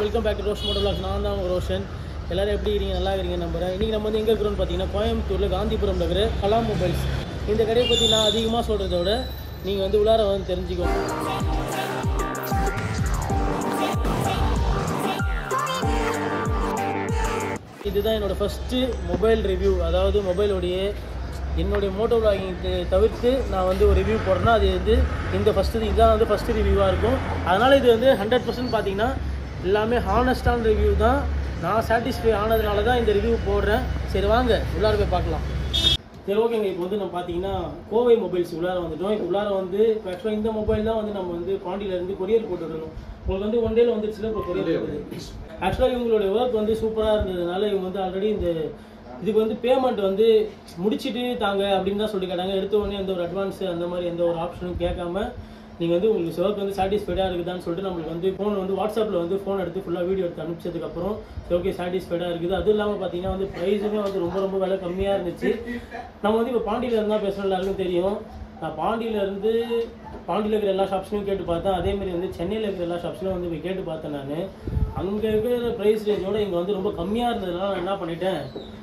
Welcome back to Rosh Moto vlogs. நான் தான் உங்கள் ரோஷன் எல்லாரும் எப்படி இருக்கீங்க நல்லா இருக்கீங்க நம்புறேன் இன்றைக்கி நம்ம வந்து எங்கே இருக்கிறோம்னு பார்த்தீங்கன்னா கோயம்புத்தூரில் காந்திபுரம்ல இருக்கிற கலாம் மொபைல்ஸ் இந்த கடையை பற்றி நான் அதிகமாக சொல்கிறத விட நீங்கள் வந்து உள்ளார வந்து தெரிஞ்சுக்கணும் இதுதான் என்னோட ஃபஸ்ட்டு மொபைல் ரிவ்யூ அதாவது மொபைலோடைய என்னுடைய மோட்டோ vlogging தவிர்த்து நான் வந்து ஒரு ரிவ்யூ போடுறேன்னா அது வந்து இந்த ஃபஸ்ட்டு இதுதான் வந்து ஃபஸ்ட்டு ரிவ்யூவாக இருக்கும் அதனால் இது வந்து ஹண்ட்ரட் பர்சன்ட் பார்த்தீங்கன்னா எல்லாமே ஹானஸ்டான ரிவ்யூ தான் நான் சாட்டிஸ்ஃபை ஆனதுனால தான் இந்த ரிவ்யூ போடுறேன் சரி வாங்க உள்ளார போய் பார்க்கலாம் சரி ஓகேங்க இப்போ வந்து நம்ம பார்த்தீங்கன்னா கோவை மொபைல்ஸ் உள்ளார வந்துட்டோம் இப்போ உள்ளார வந்து ஆக்சுவலாக இந்த மொபைல் தான் வந்து நம்ம வந்து பாண்டியிலேருந்து கொரியர் போட்டு விடணும் உங்களுக்கு வந்து ஒன் டேல வந்துருச்சுல இப்போ கொரியர் போட்டு ஆக்சுவலாக இவங்களுடைய ஒர்க் வந்து சூப்பராக இருந்ததுனால இவங்க வந்து ஆல்ரெடி இந்த இதுக்கு வந்து பேமெண்ட் வந்து முடிச்சிட்டு தாங்க அப்படின்னு தான் சொல்லி கேட்டாங்க எடுத்த உடனே எந்த ஒரு அட்வான்ஸ் அந்த மாதிரி எந்த ஒரு ஆப்ஷனும் கேட்காம நீங்கள் வந்து உங்களுக்கு ஒர்க் வந்து சாட்டிஸ்ஃபைடாக இருக்குதான்னு சொல்லிட்டு நம்மளுக்கு வந்து ஃபோன் வந்து வாட்ஸ்அப்பில் வந்து ஃபோன் எடுத்து ஃபுல்லாக வீடியோ எடுத்து அனுப்பிச்சதுக்கப்புறம் சரி ஓகே சாட்டிஸ்ஃபைடாக இருக்குது அதுவும் இல்லாமல் பார்த்தீங்கன்னா வந்து ப்ரைஸுமே வந்து ரொம்ப ரொம்ப விலை கம்மியாக இருந்துச்சு நம்ம வந்து இப்போ பாண்டியில் இருந்தால் பேசுகிறோம் எல்லாருக்கும் தெரியும் நான் பாண்டியில இருந்து பாண்டியில் இருக்கிற எல்லா ஷாப்ஸ்லையும் கேட்டு பார்த்தேன் அதே மாதிரி வந்து சென்னையில் இருக்கிற எல்லா ஷாப்ஸ்லையும் வந்து போய் கேட்டு பார்த்தேன் நான் அங்கே இருக்கிற ப்ரைஸ் ரேஞ்சோட இங்கே வந்து ரொம்ப கம்மியாக இருந்ததுனால நான் என்ன பண்ணிட்டேன்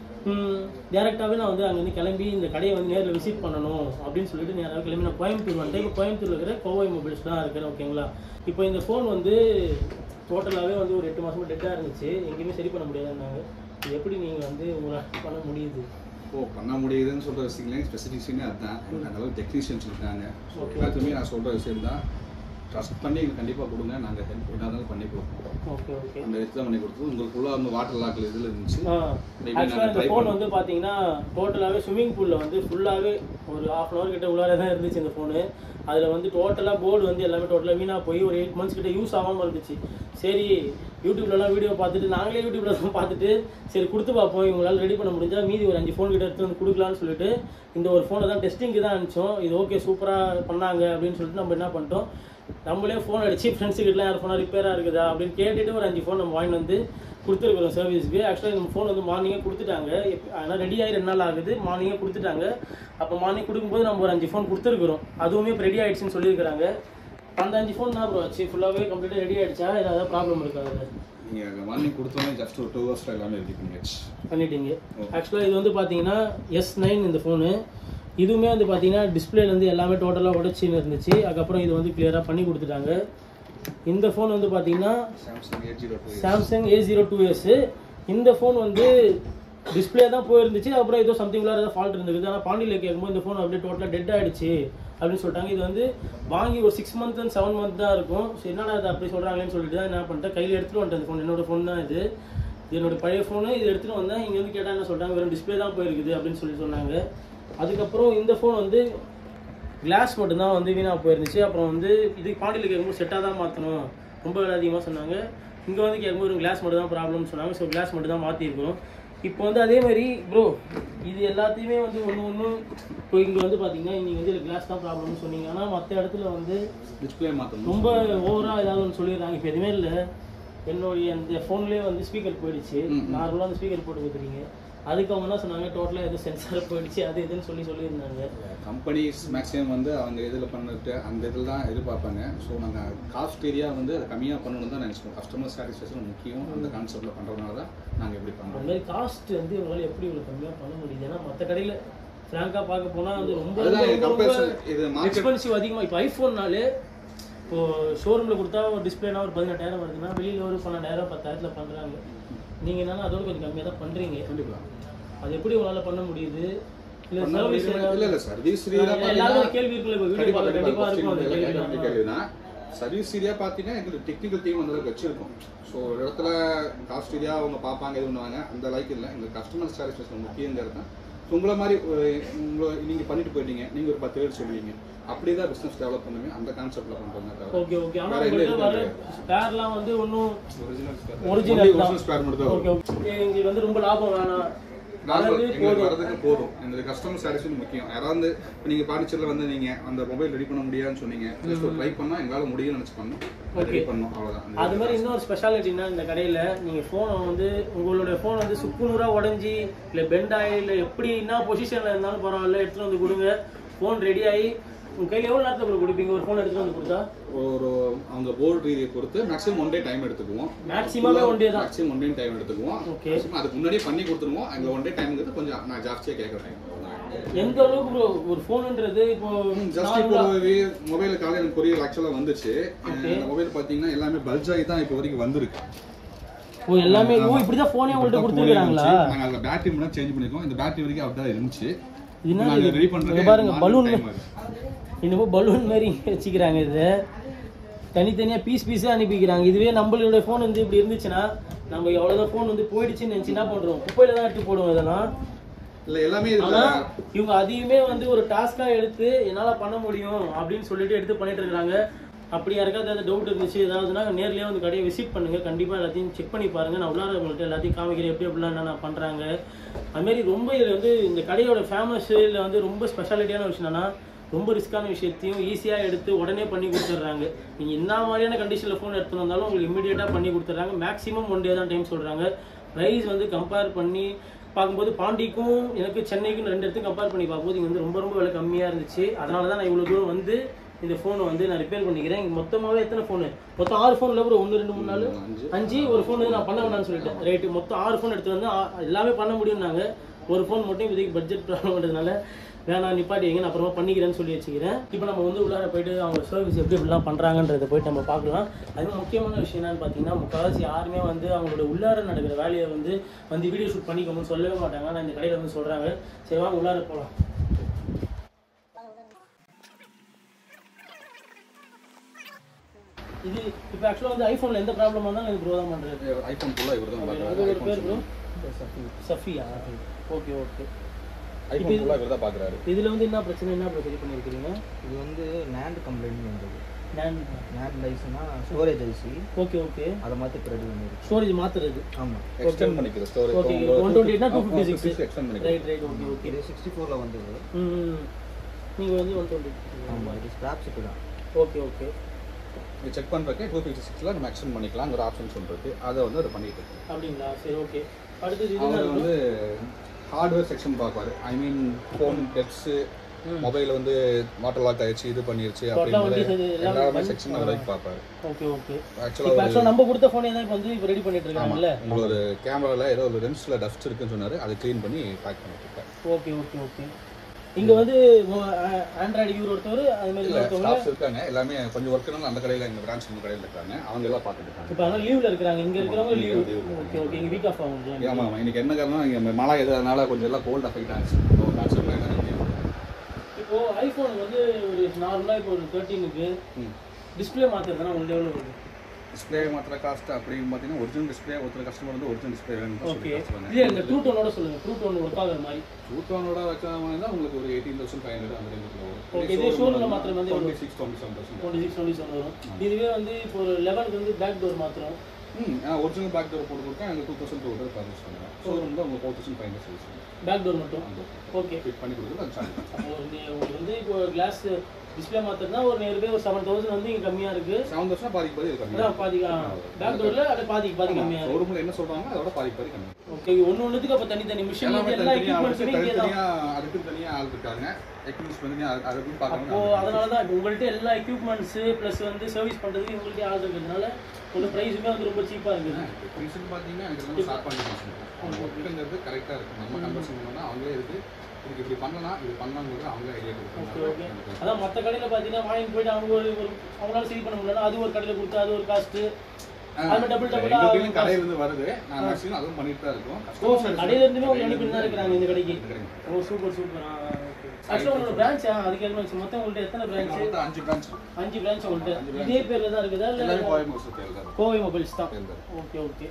டேரெக்டாகவே நான் வந்து அங்கேருந்து கிளம்பி இந்த கடையை வந்து நேரில் விசிட் பண்ணணும் அப்படின்னு சொல்லிட்டு நேராக கிளம்பி நான் கோயம்புத்தூர் வந்துட்டேன் இப்போ கோயம்புத்தூர் இருக்கிற கோவை மொபைல்ஸ் தான் இருக்கிறேன் ஓகேங்களா இப்போ இந்த ஃபோன் வந்து டோட்டலாகவே வந்து ஒரு எட்டு மாதமாக டெட்டாக இருந்துச்சு எங்கேயுமே சரி பண்ண முடியாதுன்னாங்க இது எப்படி நீங்கள் வந்து உங்களால் பண்ண முடியுது ஓ பண்ண முடியுதுன்னு சொல்ற விஷயங்களே ஸ்பெசிஃபிக்ஸுமே அதுதான் அந்த அளவுக்கு டெக்னீஷியன்ஸ் இருக்காங்க ஸோ எல்லாத்துக்குமே நான் சொல்ற விஷயம் தான் ட்ரஸ்ட் பண்ணி எங்களுக்கு கண்டிப்பாக கொடுங்க நாங்கள் ஹெல்ப் என்ன இருந்தாலும் பண்ணி கொடுப்போம் ஓகே ஓகே அந்த இடத்துல பண்ணி கொடுத்து உங்களுக்கு ஃபுல்லாக வந்து வாட்டர் லாக்கில் இதில் இருந்துச்சு Maybe ஆக்சுவலாக நாங்க இந்த try ஃபோன் பண்ணோம். வந்து பார்த்தீங்கன்னா டோட்டலாகவே ஸ்விம்மிங் பூலில் வந்து ஃபுல்லாகவே ஒரு ஹாஃப் அன் ஹவர் கிட்ட உள்ளார தான் இருந்துச்சு இந்த ஃபோனு அதில் வந்து டோட்டலாக போர்டு வந்து எல்லாமே டோட்டலாக வீணாக போய் ஒரு எயிட் மந்த்ஸ் கிட்ட யூஸ் ஆகாமல் இருந்துச்சு சரி யூடியூப்லலாம் வீடியோ பார்த்துட்டு நாங்களே யூடியூப்ல தான் பார்த்துட்டு சரி கொடுத்து பார்ப்போம் இவங்களால ரெடி பண்ண முடிஞ்சா மீதி ஒரு அஞ்சு ஃபோன் கிட்ட எடுத்து வந்து கொடுக்கலான்னு சொல்லிட்டு இந்த ஒரு ஃபோனை தான் டெஸ்டிங்க்கு தான் அனுப்பிச்சோம் இது ஓகே சூப்பராக பண்ணாங்க அப்படின்னு சொல்லிட்டு நம்ம என்ன பண்ணிட்டோம் நம்மளே ஃபோன் அடிச்சு ஃப்ரெண்ட்ஸுக்கிட்டலாம் யார் ஃபோனாக ரிப்பேராக இருக்குதா அப்படின்னு கேட்டுட்டு ஒரு அஞ்சு ஃபோன் நம்ம வாங்கிட்டு வந்து கொடுத்துருக்குறோம் சர்வீஸ்க்கு ஆக்சுவலாக இந்த ஃபோன் வந்து மார்னிங்கே கொடுத்துட்டாங்க ஆனால் ரெடி ஆகி ரெண்டு நாள் ஆகுது மார்னிங்கே கொடுத்துட்டாங்க அப்போ மார்னிங் கொடுக்கும்போது நம்ம ஒரு அஞ்சு ஃபோன் கொடுத்துருக்குறோம் அதுவுமே இப்போ ரெடி ஆயிடுச்சுன்னு சொல்லியிருக்கிறாங்க அந்த அஞ்சு ஃபோன் தான் ப்ரோ ஆச்சு ஃபுல்லாகவே கம்ப்ளீட்டாக ரெடி ஆயிடுச்சா ஏதாவது ப்ராப்ளம் இருக்காது நீங்கள் மார்னிங் கொடுத்தோன்னே ஜஸ்ட் ஒரு டூ ஹவர்ஸில் எல்லாமே ரெடி பண்ணியாச்சு பண்ணிட்டீங்க ஆக்சுவலாக இது வந்து பார்த்தீங்கன்னா எஸ் நைன் இந்த ஃபோனு இதுவுமே வந்து பார்த்தீங்கன்னா டிஸ்பிளேலேருந்து எல்லாமே டோட்டலாக உடச்சின்னு இருந்துச்சு அதுக்கப்புறம் இது வந்து கிளியராக பண்ணி கொடுத்துட்டாங்க இந்த ஃபோன் வந்து பார்த்தீங்கன்னா Samsung eight zero two Samsung A zero two S இந்த ஃபோன் வந்து டிஸ்பிளே தான் போயிருந்துச்சு அப்புறம் ஏதோ சம்திங் ஏதோ ஃபால்ட் இருந்தது ஆனால் பாண்டியில் கேட்கும்போது இந்த ஃபோன் அப்படியே டோட்டலாக டெட் ஆயிடுச்சு அப்படின்னு சொல்லிட்டாங்க இது வந்து வாங்கி ஒரு six month and seven month தான் இருக்கும் சரி என்னடா அது அப்படி சொல்கிறாங்களேன்னு சொல்லிட்டு தான் என்ன பண்ணிட்டேன் கையில் எடுத்துகிட்டு வந்துட்டேன் இந்த ஃபோன் என்னோட ஃபோன் தான் இது இது என்னோட பழைய ஃபோனு இது எடுத்துகிட்டு வந்தேன் இங்கே வந்து கேட்டால் என்ன சொல்லிட்டாங்க வெறும் டிஸ்பிளே தான் போயிருக்குது அப்படின்னு சொல்லி சொன்னாங்க அதுக்கப்புறம் இந்த ஃபோன் வந்து கிளாஸ் மட்டும்தான் வந்து வீணாக போயிருந்துச்சு அப்புறம் வந்து இது பாண்டியில் கேட்கும்போது செட்டாக தான் மாற்றணும் ரொம்ப விலை அதிகமாக சொன்னாங்க இங்கே வந்து கேட்கும்போது ஒரு கிளாஸ் மட்டும் தான் ப்ராப்ளம்னு சொன்னாங்க ஸோ கிளாஸ் மட்டும் தான் மாற்றிருக்கிறோம் இப்போ வந்து அதே மாதிரி ப்ரோ இது எல்லாத்தையுமே வந்து ஒன்று ஒன்று இப்போ இங்கே வந்து பார்த்தீங்கன்னா நீங்கள் வந்து கிளாஸ் தான் ப்ராப்ளம்னு சொன்னீங்க ஆனால் மற்ற இடத்துல வந்து டிஸ்பிளே மாற்றணும் ரொம்ப ஓவராக ஏதாவது ஒன்று சொல்லிடுறாங்க இப்போ எதுவுமே இல்லை என்னுடைய அந்த ஃபோன்லேயே வந்து ஸ்பீக்கர் போயிடுச்சு ம், ம். நார்மலாக அந்த ஸ்பீக்கர் போட்டு கொடுத்துறீங்க அதுக்கு அவங்க என்ன சொன்னாங்க டோட்டலாக எதுவும் சென்சார் போயிடுச்சு அது இதுன்னு சொல்லி சொல்லியிருந்தாங்க கம்பெனிஸ் மேக்ஸிமம் வந்து அவங்க இதில் பண்ணிட்டு அந்த இதில் தான் எதிர்பார்ப்பாங்க ஸோ நாங்கள் காஸ்ட் ஏரியா வந்து அதை கம்மியாக பண்ணணும் தான் நினச்சிப்போம் கஸ்டமர் சாட்டிஸ்ஃபேக்ஷன் முக்கியம் அந்த கான்செப்டில் பண்ணுறதுனால தான் நாங்கள் எப்படி அந்த பண்ணுறோம் மாதிரி காஸ்ட் வந்து உங்களால் எப்படி இவ்வளோ கம்மியாக பண்ண முடியுது ஏன்னா மற்ற கடையில் ஃப்ராங்காக பார்க்க போனால் வந்து ரொம்ப அதுதான் எங்கள் கம்பேரிசன் இது மார்க்கெட் எக்ஸ்பென்சிவ் அதிகமாக இப்போ ஐஃபோன்னாலே இப்போ ஷோரூமில் கொடுத்தா ஒரு டிஸ்பிளேனா ஒரு பதினெட்டாயிரம் வருதுன்னா வெளியில் ஒரு பன்னெண்டாயிரம் பத்தாயிரத்தில் பண்ணுறாங்க நீங்கள் என்னன்னா அதோட கொஞ்சம் கம்மியாக தான் பண்ணுறீங்க கண்டிப்பாக அது எப்படி உங்களால் பண்ண முடியுது இல்லை பண்ண சர்வீஸ் முடியுமா? இல்ல இல்ல சர்வீஸ் ரீதியா எல்லாரும் கேள்வி இருக்குல்ல இப்போ வீடியோ கண்டிப்பா பார்க்க கண்டிப்பாக இருக்கும் அந்த கண்டிப்பா கேள்வி கேள்வினா சர்வீஸ் ரீதியா பாத்தீங்கன்னா எங்களுக்கு டெக்னிக்கல் டீம் அந்த அளவுக்கு வச்சிருக்கோம் ஸோ ஒரு இடத்துல காஸ்ட் ரீதியா அவங்க பார்ப்பாங்க இது பண்ணுவாங்க அந்த லைக் இல்லை எங்களுக்கு கஸ்டமர் சாட்டிஸ்ஃபேக்ஷன் முக்கியங்கிறது தான் ஸோ உங்களை மாதிரி ஒரு உங்களை நீங்க பண்ணிட்டு போயிட்டீங்க நீங்க ஒரு பத்து பேர் சொல்லுவீங்க அப்படிதான் பிசினஸ் டெவலப் பண்ணுவீங்க அந்த கான்செப்ட்ல பண்றோங்க தவிர ஓகே ஓகே ஆனால் வேற எதுவும் உங்கள்கிட்ட வர இருக்காது. ஸ்பேர்லாம் வந்து ஒன்றும் ஒரிஜினல் ஒரிஜினல் தான் ஸ்பேர் மட்டும் தான் ஓகே ஓகே எங்களுக்கு வந்து ரொம்ப லாபம் வேணாம் நார்மல் அதாவது எங்களுக்கு போதும் வரதுக்கு போதும் இந்த கஸ்டமர் சாட்டிஸ்ஃபேக்ஷன் முக்கியம் யாராவது இப்போ நீங்கள் பாண்டிச்சேரியில் வந்து நீங்கள் அந்த மொபைல் ரெடி பண்ண முடியாதுன்னு சொன்னீங்க ஜஸ்ட் ட்ரை பண்ணால் எங்களால் முடியும்னு நினச்சி பண்ணோம் ரெடி பண்ணோம் அவ்வளோதான் அது மாதிரி இன்னொரு ஸ்பெஷாலிட்டினா இந்த கடையில் நீங்கள் ஃபோனை வந்து உங்களுடைய ஃபோன் வந்து சுக்குநூறாக உடஞ்சி இல்லை பெண்ட் ஆகி இல்லை எப்படி என்ன பொசிஷனில் இருந்தாலும் பரவாயில்ல எடுத்துகிட்டு வந்து கொடுங்க ஃபோன் ரெடி ஆகி உங்கள் கையில் எவ்வளோ நேரத்தில் ப்ரோ கொடுப்பீங்க ஒரு ஃபோன் எடுத்துகிட்டு வந்து கொடுத்தா ஒரு அவங்க போர்டு ரீதியை பொறுத்து மேக்ஸிமம் ஒன் டே டைம் எடுத்துக்குவோம் மேக்ஸிமமே ஒன் டே தான் மேக்ஸிமம் ஒன் டே டைம் எடுத்துக்குவோம் Okay. Maximum அதுக்கு முன்னாடியே பண்ணி கொடுத்துருவோம் அங்கே ஒன் டே டைம்ங்கிறது கொஞ்சம் நான் ஜாஸ்தியாக கேட்குற டைம் எந்த அளவுக்கு ப்ரோ ஒரு ஃபோனுன்றது இப்போ ஜஸ்ட் இப்போ மொபைல் காலையில் எனக்கு கொரியர் ஆக்சுவலாக வந்துச்சு Okay. இந்த மொபைல் பார்த்தீங்கன்னா எல்லாமே பல்ஜ் ஆகி தான் இப்போ வரைக்கும் வந்திருக்கு ஓ எல்லாமே ஓ இப்படி தான் ஃபோனே உங்கள்கிட்ட கொடுத்துருக்காங்களா நாங்கள் அதில் பேட்டரி மட்டும் சேஞ்ச் பண்ணிருக்கோம் இந்த பேட்டரி வரைக்கும் அப்படிதான் இருந்துச்சு இது என்ன நாங்கள் ரெடி இங்க பண்ணுறது பாருங்க பலூன் இன்னமும் பலூன் மாதிரி வச்சுக்கிறாங்க இது தனித்தனியாக பீஸ் பீஸாக அனுப்பிக்கிறாங்க இதுவே நம்மளோட ஃபோன் வந்து இப்படி இருந்துச்சுன்னா நம்ம எவ்வளோதான் ஃபோன் வந்து போயிடுச்சுன்னு நினச்சி என்ன பண்ணுறோம் குப்பையில தான் எடுத்து போடுவோம் இதெல்லாம் இல்லை எல்லாமே ஆனா இதில் இவங்க அதையுமே வந்து ஒரு டாஸ்கா எடுத்து என்னால பண்ண முடியும் அப்படின்னு சொல்லிட்டு எடுத்து பண்ணிட்டு இருக்காங்க அப்படி யாருக்காவது ஏதாவது டவுட் இருந்துச்சு ஏதாவதுன்னா நேர்லயே வந்து கடையை விசிட் பண்ணுங்க கண்டிப்பா எல்லாத்தையும் செக் பண்ணி பாருங்க நான் உள்ளார உங்கள்கிட்ட எல்லாத்தையும் காமிக்கிறேன் எப்படி எப்படிலாம் என்னென்ன பண்றாங்க அதுமாரி ரொம்ப இதுல வந்து இந்த கடையோட ஃபேமஸ் இல்லை வந்து ரொம்ப ஸ்பெஷாலிட்டியான விஷயம் என்னன்னா ரொம்ப ரிஸ்க்கான விஷயத்தையும் ஈஸியாக எடுத்து உடனே பண்ணி கொடுத்துட்றாங்க நீங்கள் என்ன மாதிரியான கண்டிஷனில் ஃபோன் எடுத்துட்டு வந்தாலும் உங்களுக்கு இமீடியட்டாக பண்ணி கொடுத்துட்றாங்க மேக்ஸிமம் ஒன் டே தான் டைம் சொல்கிறாங்க ப்ரைஸ் வந்து கம்பேர் பண்ணி பார்க்கும்போது பாண்டிக்கும் எனக்கு சென்னைக்கும் ரெண்டு இடத்துக்கும் கம்பேர் பண்ணி பார்க்கும்போது இங்கே வந்து ரொம்ப ரொம்ப விலை கம்மியாக இருந்துச்சு அதனால தான் நான் இவ்வளோ தூரம் வந்து இந்த ஃபோனை வந்து நான் ரிப்பேர் பண்ணிக்கிறேன் இங்கே மொத்தமாகவே எத்தனை ஃபோனு மொத்தம் ஆறு ஃபோனில் ஒரு ஒன்று ரெண்டு மூணு நாலு அஞ்சு அஞ்சு ஒரு ஃபோன் வந்து நான் பண்ண வேண்டாம்னு சொல்லிட்டேன் ரைட்டு மொத்தம் ஆறு ஃபோன் எடுத்து வந்து ஆ- எல்லாமே பண்ண முடியும்னாங்க ஒரு ஃபோன் மட்டும் இப்போதைக்கு பட்ஜெட் ப்ராப்ளம்ன்றதுனால வேணாம் நிப்பாட்டி வைங்க நான் அப்புறமா பண்ணிக்கிறேன்னு சொல்லி வச்சுக்கிறேன் இப்போ நம்ம வந்து உள்ளார போயிட்டு அவங்க சர்வீஸ் எப்படி எப்படிலாம் பண்ணுறாங்கன்றதை போயிட்டு நம்ம பார்க்கலாம் அது முக்கியமான விஷயம் என்னன்னு பார்த்தீங்கன்னா முக்கால்வாசி யாருமே வந்து அவங்களோட உள்ளார நடக்கிற வேலையை வந்து வந்து வீடியோ ஷூட் பண்ணிக்கணும்னு சொல்லவே மாட்டாங்க ஆனால் இந்த கடையில் வந்து சொல்கிறாங்க சரி வாங்க உள்ளார போகலாம் இது இப்போ ஆக்சுவலாக வந்து ஐஃபோனில் எந்த ப்ராப்ளமாக இருந்தாலும் எனக்கு ப்ரோ தான் பண்ணுறது ஐஃபோன் ஃபுல்லாக இவர் தான் அது ஒரு பேர் bro Safiya okay okay iPhone ஃபுல்லாக இவர் தான் பார்க்குறாரு இதில் வந்து என்ன பிரச்சனை என்ன ப்ரோ சரி பண்ணியிருக்கிறீங்க இது வந்து நேண்ட் கம்ப்ளைண்ட் வந்தது நான் நேண்ட் ஐஸ்னா ஸ்டோரேஜ் ஐசி ஓகே ஓகே அதை மாற்றி ரெடி பண்ணிருக்கு ஸ்டோரேஜ் மாற்றுறது ஆமாம் எக்ஸ்டெண்ட் பண்ணிக்கிற ஸ்டோரி ஓகே ஒன் டுவெண்ட்டி எயிட்னா டூ ஃபிஃப்டி சிக்ஸ் எக்ஸ்டெண்ட் பண்ணிக்கிறேன் ரைட் ரைட் ஓகே ஓகே இது சிக்ஸ்டி ஃபோரில் வந்தது ம் நீங்கள் வந்து ஒன் டுவெண்ட்டி ஆமாம் இது ஸ்ட்ராப்ஸ் இப்போ தான் ஓகே ஓகே இது செக் பண்ணுறதுக்கு டூ ஃபிஃப்டி சிக்ஸில் நம்ம எக்ஸ்டெண்ட் பண்ணிக்கலாங்கிற ஆப்ஷன் சொல்கிறது அதை வந்து அதை பண்ணிட்டு இருக்கு அப்படிங்களா சரி ஓகே அடுத்தது இது அவர் என்ன வந்து ஹார்ட்வேர் செக்ஷன் பார்ப்பாரு ஐ மீன் ஃபோன் டெப்ஸு மொபைல் வந்து வாட்டர் லாக் ஆயிடுச்சு இது பண்ணிருச்சு Total வந்து அப்படின்னு இது எல்லாமே எல்லாமே செக்ஷன் அவர் வரைக்கும் பார்ப்பாரு ஓகே ஓகே இப்போ ஆக்சுவலாக ஆக்சுவலாக நம்ம கொடுத்த ஃபோனே தான் இப்போ வந்து இப்போ ரெடி பண்ணிட்டு இருக்காங்கல்ல உங்களோட கேமராவில் ஏதோ ஒரு லென்ஸில் டஸ்ட் இருக்குன்னு சொன்னார் அதை க்ளீன் பண்ணி பேக் பண்ணிட்டு இருக்காரு ஓகே ஓகே ஓகே இங்கே வந்து ஆண்ட்ராய்டு யூர் ஒருத்தவர் அது மாதிரி இல்லை ஒருத்தவங்க ஸ்டாஃப்ஸ் இருக்காங்க எல்லாமே கொஞ்சம் ஒர்க்குனால அந்த கடையில் எங்கள் பிரான்ச் இந்த கடையில் இருக்காங்க அவங்க எல்லாம் பார்த்துட்டு இருக்காங்க இப்போ ஆனால் லீவில் இருக்கிறாங்க இங்கே இருக்கிறவங்க லீவ் leave ல ஓகே ஓகே இங்கே வீக் ஆஃப் ஆகும் ஆமாம் ஆமாம் இன்னைக்கு என்ன காரணம் இங்கே மழை எதுனால கொஞ்சம் எல்லாம் கோல்ட் அஃபெக்ட் ஆச்சு நேச்சுரலாக என்ன இப்போ ஐஃபோன் வந்து ஒரு நார்மலாக இப்போ ஒரு தேர்ட்டீனுக்கு டிஸ்பிளே மாற்றுறதுனா உங்களுக்கு எவ்வளோ வருது டிஸ்பிளே மாத்திர காஸ்ட் அப்படின்னு பார்த்தீங்கன்னா ஒரிஜினல் டிஸ்பிளே ஒருத்தர் கஸ்டமர் வந்து ஒரிஜினல் டிஸ்பிளே வேணும்னு ஓகே சொல்லி காசு இல்லை இந்த டூ டோனோட சொல்லுங்கள் டூ டோன் ஒர்க் ஆகுற மாதிரி டூட்டோனோட வச்சா உங்களுக்கு ஒரு எயிட்டீன் தௌசண்ட் ஃபைவ் ஹண்ட்ரட் அந்த ரேஞ்சுக்குள்ள வரும் Okay, இதே showroom ல மாத்திரம் வந்து twenty six twenty seven thousand twenty six twenty seven வரும் இதுவே வந்து இப்போ ஒரு லெவனுக்கு வந்து பேக் டோர் மாத்திரம் ம் ஒரிஜினல் பேக் டோர் போட்டு கொடுத்தா எங்களுக்கு two thousand two hundred purchase பண்ணுவோம் ஷோரூமில் உங்களுக்கு four thousand five hundred service back door மட்டும் ஓகே ஃபிட் பண்ணி கொடுக்குறது அது சார்ஜ் அப்போ வந்து உங்களுக்கு வந்து இப்போ கிளாஸ் டிஸ்பிளே மாத்திரம்னா ஒரு நியர்பை ஒரு செவன் தௌசண்ட் வந்து இங்கே கம்மியாக இருக்குது செவன் தௌசண்ட் பாதிக்கு பாதி இது அதான் பாதி பேக் டோரில் அது பாதிக்கு பாதி கம்மியாக இருக்குது ஷோரூமில் என்ன சொல்கிறாங்க அதோட பாதிக்கு பாதி கம்மி ஓகே ஒன்று ஒன்றுத்துக்கு அப்போ தனித்தனி மிஷின் எல்லாமே எல்லா தனித்தனியாக எக்யூப்மெண்ட்ஸுமே இங்கே தான் தனித்தனியாக அதுக்கு தனியாக ஆள் இருக்காங்க எக்யூப்மெண்ட்ஸ் தனியாக அதுக்கும் அப்போ பார்க்கணும் அதனால தான் இப்போ உங்கள்கிட்ட எல்லா எக்யூப்மெண்ட்ஸு ப்ளஸ் வந்து சர்வீஸ் பண்ணுறதுக்கு உங்கள்கிட்ட ஆள் இருக்கிறதுனால உங்களுக்கு ப்ரைஸுமே வந்து ரொம்ப சீப்பாக இருக்குது ரீசன் பார்த்தீங்கன்னா எனக்கு எல்லாமே ஸ்டார்ட் பண்ணி அவங்க ஒர்க்குங்கிறது கரெக்டாக இருக்குது நம்ம கன்வர்ஷன் பண்ணால் அவங்களே இருக்கு இதுக்கு இப்படி பண்ணலாம் இது பண்ணலாங்கிறது அவங்களே ஐடியா ஓகே ஓகே கொடுப்பாங்க அதான் மற்ற கடையில் பார்த்தீங்கன்னா வாங்கி போயிட்டு அவங்க ஒரு ஒரு அவங்களால சரி பண்ண முடியல அது ஒரு கடையில் கொடுத்து அது ஒரு காஸ்ட்டு அது டபுள் டபுளாக எங்கள்கிட்ட கடையில இருந்து வருது நான் மேக்ஸிமம் அதுவும் பண்ணிட்டு தான் இருக்கோம் ஓ கடையில இருந்துமே உங்க அனுப்பி தான் இருக்கிறாங்க இந்த கடைக்கு ஓ சூப்பர் சூப்பர் ஆக்சுவலாக உங்களோட பிரான்ச் அதுக்கு என்ன மொத்தம் உங்கள்கிட்ட எத்தனை பிரான்ச் மொத்தம் அஞ்சு பிரான்ச் அஞ்சு பிரான்ச் உங்கள்கிட்ட இதே பேர்ல தான் இருக்குதா எல்லாமே இல்லை கோயம்புத்தூர் சுற்றியில் தான் கோவை மொபைல்ஸ் தான் இருக்கு. ஓகே ஓகே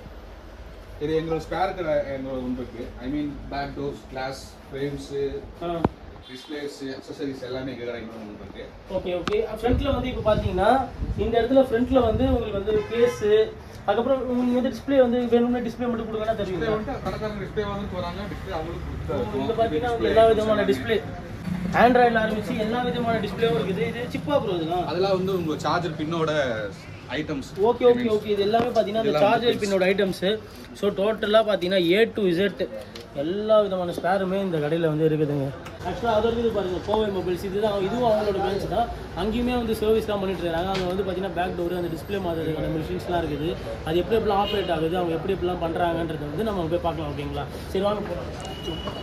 இது எங்களோட ஸ்பேருக்கு எங்களோட ஒன்று இருக்கு I mean back doors glass frames ஆ டிஸ்பிளேஸ் அக்சசரிஸ் எல்லாமே எங்கள் கடை ஒன்று இருக்கு ஓகே ஓகே ஃப்ரண்ட்ல வந்து இப்போ பார்த்தீங்கன்னா இந்த இடத்துல ஃப்ரண்ட்ல வந்து உங்களுக்கு வந்து கேஸு அதுக்கப்புறம் உங்களுக்கு வந்து டிஸ்ப்ளே வந்து வேணும்னா டிஸ்ப்ளே மட்டும் கொடுங்கன்னா டிஸ்பிளே தெரியும் வந்துட்டு கடைக்காரங்க டிஸ்பிளே வாங்கிட்டு வராங்க டிஸ்பிளே அவங்களுக்கு கொடுத்து இங்க பார்த்தீங்கன்னா வந்து எல்லா விதமான டிஸ்ப்ளே ஆண்ட்ராய்டில் ஆரம்பிச்சு எல்லா விதமான டிஸ்ப்ளேவும் இருக்குது இது சிப்பா ப்ரோ இதெல்லாம் அதெல்லாம் வந்து உங்க சார்ஜர் பின்னோட ஐட்டம்ஸ் ஓகே ஓகே ஓகே இது எல்லாமே பார்த்தீங்கன்னா இந்த சார்ஜர் பின்னோட ஐட்டம்ஸு ஸோ டோட்டலாக பார்த்தீங்கன்னா ஏ டு இசட் எல்லா விதமான ஸ்பேருமே இந்த கடையில் வந்து இருக்குதுங்க ஆக்சுவலாக அது இருக்குது பாருங்க கோவை மொபைல்ஸ் இதுதான் இதுவும் அவங்களோட பிரான்ச் தான் அங்கேயுமே வந்து சர்வீஸ்லாம் பண்ணிட்டு இருக்காங்க அங்கே வந்து பார்த்தீங்கன்னா பேக் டோர் அந்த டிஸ்பிளே மாதிரியான மிஷின்ஸ்லாம் இருக்குது அது எப்படி எப்படிலாம் ஆப்ரேட் ஆகுது அவங்க எப்படி எப்படிலாம் பண்ணுறாங்கன்றதை வந்து நம்ம போய் பார்க்கலாம் ஓகேங்களா சரி வாங்க போகலாம்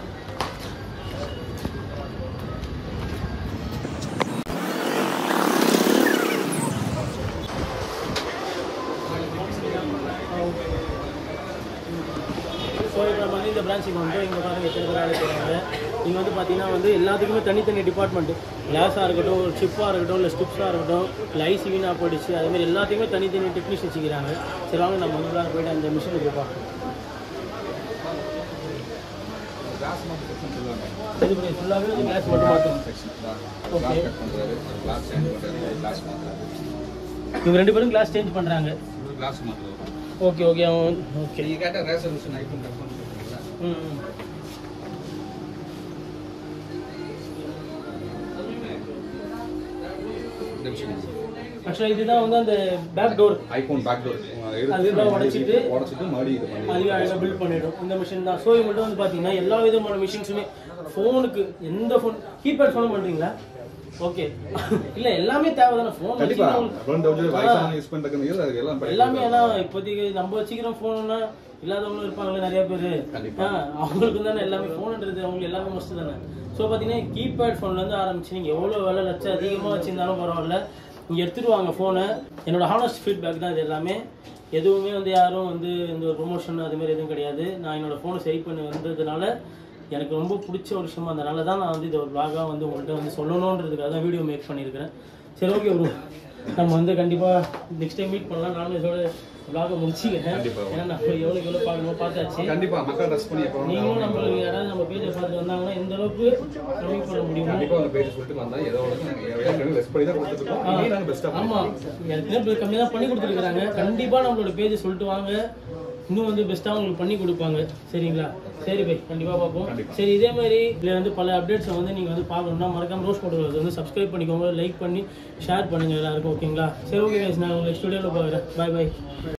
ஸோ இப்போ நம்ம வந்து இந்த பிரான்ச்சுக்கு வந்து இங்கே பாருங்க எத்தனை பேர் வேலை செய்கிறாங்க இங்கே வந்து பார்த்தீங்கன்னா வந்து எல்லாத்துக்குமே தனித்தனி டிபார்ட்மெண்ட் கிளாஸாக இருக்கட்டும் ஒரு சிப்பாக இருக்கட்டும் இல்லை ஸ்டிப்ஸாக இருக்கட்டும் இல்லை ஐசி வீணாக போயிடுச்சு அதுமாதிரி எல்லாத்தையுமே தனித்தனி டெக்னீஷியன் வச்சுக்கிறாங்க சரி வாங்க நம்ம வந்து போயிட்டு அந்த மிஷினுக்கு போய் பார்க்கலாம் கிளாஸ் மட்டும் செக்ஷன் சொல்லுவாங்க இது பண்ணி ஃபுல்லாகவே வந்து கிளாஸ் மட்டும் மாற்றணும் செக்ஷன் கிளாஸ் கட் பண்ணுறாரு கிளாஸ் சேஞ்ச் பண்ணுறாரு கிளாஸ் மாற்றுறாரு இவங்க ரெண்டு பேரும் கிளாஸ் சேஞ்ச் பண்ணுறாங்க கிளாஸ் மாற்றுறாரு ஓகே ஓகே அவன் ஓகே நீங்கள் கேட்ட ரேசர் மிஷின் ஐஃபோன் கட் பண்ணுறீங்களா ம் ம். இந்த மிஷின் ஆக்சுவலாக இதுதான் வந்து அந்த back door iPhone back door அதுதான் உடைச்சிட்டு உடச்சிட்டு மறுபடியும் இது பண்ணி அதுவே அழகாக பில்ட் பண்ணிடும் இந்த மிஷின் தான் ஸோ இவங்கள்ட்ட வந்து பார்த்தீங்கன்னா எல்லா விதமான மிஷின்ஸுமே ஃபோனுக்கு எந்த ஃபோன் கீபேட் ஃபோனும் பண்ணுறீங்களா ஓகே இல்லை எல்லாமே தேவை தானே ஃபோன் கண்டிப்பா அப்புறம் தௌசண்ட் வயசான யூஸ் பண்றதுக்கு அது எல்லாம் பயன்படுது. எல்லாமே ஏன்னா இப்போதைக்கு நம்ம வச்சுக்கிற ஃபோனுன்னா இல்லாதவங்களும் இருப்பாங்களே நிறைய பேர் கண்டிப்பா. அவங்களுக்கு தானே எல்லாமே ஃபோனுன்றது அவங்களுக்கு எல்லாமே மஸ்ட் தானே ஸோ பார்த்தீங்கன்னா கீபேட் ஃபோன்லேருந்து ஆரம்பிச்சு நீங்கள் எவ்வளோ விலை லட்சம் அதிகமாக வச்சிருந்தாலும் பரவாயில்ல நீங்கள் எடுத்துட்டு வாங்க ஃபோனை என்னோட ஹானஸ்ட் ஃபீட்பேக் தான் இது எல்லாமே எதுவுமே வந்து யாரும் வந்து இந்த ஒரு ப்ரொமோஷன் அது மாதிரி எதுவும் கிடையாது நான் என்னோட ஃபோனை சரி பண்ணி வந்ததுனால எனக்கு ரொம்ப பிடிச்ச ஒரு விஷயம் அதனால தான் நான் வந்து இதை ஒரு vlog-ஆ வந்து உங்கள்கிட்ட வந்து சொல்லணுன்றதுக்காக தான் வீடியோ மேக் பண்ணியிருக்கிறேன் சரி ஓகே ப்ரோ நம்ம வந்து கண்டிப்பாக நெக்ஸ்ட் டைம் மீட் பண்ணலாம் நானும் இதோட vlog-அ முடிச்சுக்கிறேன் கண்டிப்பா. ஏன்னா நம்ம எவ்வளோக்கு எவ்வளோ பார்க்கணுமோ பார்த்தாச்சு கண்டிப்பா மக்கள் ரெஸ்ட் பண்ணி எப்போ நீங்களும் நம்மளுக்கு யாராவது நம்ம பேஜை பார்த்து வந்தாங்கன்னா எந்த அளவுக்கு கம்மி பண்ண முடியுமோ கண்டிப்பா உங்க பேஜ் சொல்லிட்டு வந்தா ஏதோ ஒன்று நாங்க ஏற்கனவே ரெஸ்ட் பண்ணி தான் கொடுத்துருக்கோம் இனி நாங்க பெஸ்ட்டாக ஆமா ஏற்கனவே கம்மியாக தான் பண்ணி கொடுத்துருக்காங்க கண்டிப்பா நம்மளோட பேஜ் சொல்லிட்டு வாங்க இன்னும் வந்து பெஸ்ட்டாக உங்களுக்கு பண்ணி கொடுப்பாங்க சரிங்களா சரி பை கண்டிப்பாக பார்ப்போம் கண்டிப்பா. சரி இதே மாதிரி இதில் வந்து பல அப்டேட்ஸை வந்து நீங்கள் வந்து பார்க்கணும்னா மறக்காம ரோஸ் போட்டு வந்து சப்ஸ்கிரைப் பண்ணிக்கோங்க லைக் பண்ணி ஷேர் பண்ணுங்க எல்லாருக்கும் ஓகேங்களா சரி ஓகே நான் உங்களுக்கு ஸ்டுடியோவில் பார்க்குறேன் பாய் பாய்